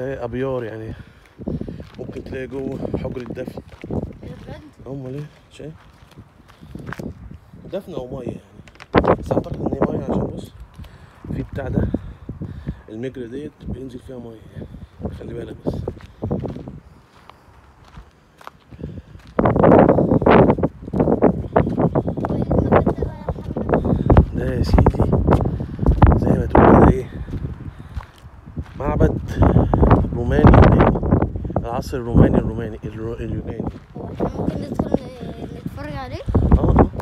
آه، ابيار يعني ممكن تلاقي جوه حجرة دفن إيه ده بجد امال ايه شايف دفن او ميه يعني بس اعتقد ان هي ميه عشان بص في بتاع ده المجرة ديت بينزل فيها ميه يعني خلي بالك بس المكان ده بقى يا محمد ده يا سيدي زي ما تقول كده ايه معبد روماني يوناني العصر الروماني الروماني الرو- اليوناني هو احنا ممكن ندخل ن- نتفرج عليه اه اه